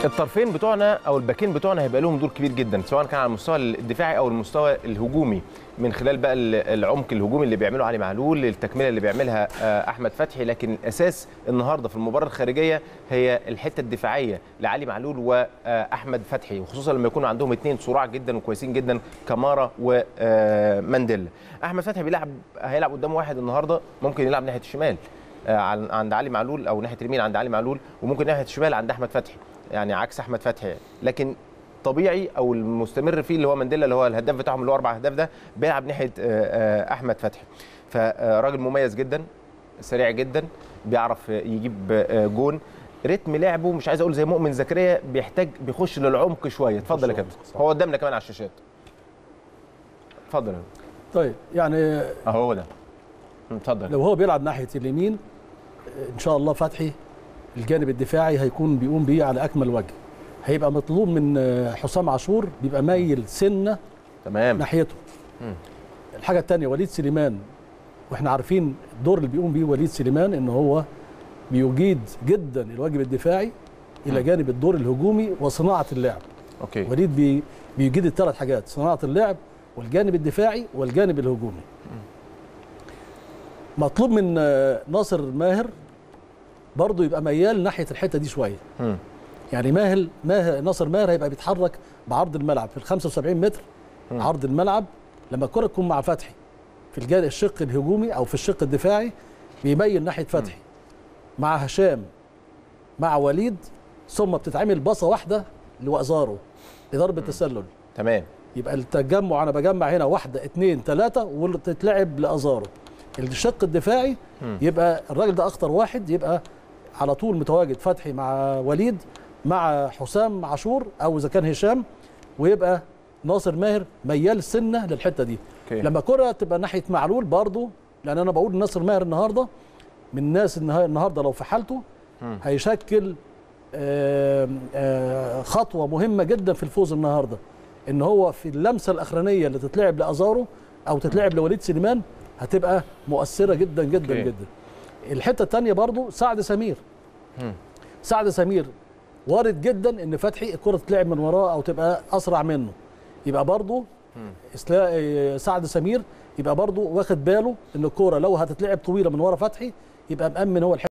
الطرفين بتوعنا او الباكين بتوعنا هيبقى لهم دور كبير جدا سواء كان على المستوى الدفاعي او المستوى الهجومي من خلال بقى العمق الهجومي اللي بيعمله علي معلول التكمله اللي بيعملها احمد فتحي لكن الاساس النهارده في المباراه الخارجيه هي الحته الدفاعيه لعلي معلول واحمد فتحي وخصوصا لما يكونوا عندهم اثنين صراع جدا وكويسين جدا كمارا ومانديلا احمد فتحي بيلعب هيلعب قدام واحد النهارده ممكن يلعب ناحيه الشمال عند علي معلول او ناحيه اليمين عند علي معلول وممكن ناحيه الشمال عند احمد فتحي يعني عكس احمد فتحي لكن طبيعي او المستمر فيه اللي هو مانديلا اللي هو الهداف بتاعهم اللي هو اربع اهداف ده بيلعب ناحيه احمد فتحي فراجل مميز جدا سريع جدا بيعرف يجيب جون رتم لعبه مش عايز اقول زي مؤمن زكريا بيحتاج بيخش للعمق شويه اتفضل يا كابتن هو قدامنا كمان على الشاشات اتفضل طيب يعني اهو هو ده اتفضل لو هو بيلعب ناحيه اليمين ان شاء الله فتحي الجانب الدفاعي هيكون بيقوم بيه على اكمل وجه هيبقى مطلوب من حسام عاشور بيبقى مايل سنه تمام ناحيته مم. الحاجه الثانيه وليد سليمان واحنا عارفين الدور اللي بيقوم بيه وليد سليمان ان هو بيجيد جدا الواجب الدفاعي الى جانب الدور الهجومي وصناعه اللعب اوكي وليد بي بيجيد الثلاث حاجات صناعه اللعب والجانب الدفاعي والجانب الهجومي مطلوب من ناصر ماهر برضه يبقى ميال ناحيه الحته دي شويه مم. يعني ماهر ماهر ناصر ماهر هيبقى بيتحرك بعرض الملعب في ال 75 متر مم. عرض الملعب لما الكره تكون مع فتحي في الجانب الشق الهجومي او في الشق الدفاعي بيميل ناحيه فتحي مع هشام مع وليد ثم بتتعمل باصه واحده لوزاره لضرب التسلل تمام يبقى التجمع انا بجمع هنا واحده اثنين ثلاثه وتتلعب لازارو الشق الدفاعي مم. يبقى الراجل ده اخطر واحد يبقى على طول متواجد فتحي مع وليد مع حسام عاشور او اذا كان هشام ويبقى ناصر ماهر ميال سنه للحته دي أوكي. لما كره تبقى ناحيه معلول برضه لان انا بقول ناصر ماهر النهارده من الناس النها- النهارده لو في حالته مم. هيشكل آم، آه، خطوه مهمه جدا في الفوز النهارده ان هو في اللمسه الاخرانيه اللي تتلعب لازارو او تتلعب لوليد سليمان هتبقى مؤثره جدا جدا أوكي. جدا الحته الثانيه برضو سعد سمير مم. سعد سمير وارد جدا ان فتحي الكره تتلعب من وراه او تبقى اسرع منه يبقى برضو إسلا... آه، سعد سمير يبقى برضو واخد باله ان الكوره لو هتتلعب طويله من ورا فتحي يبقى مأمن هو الحته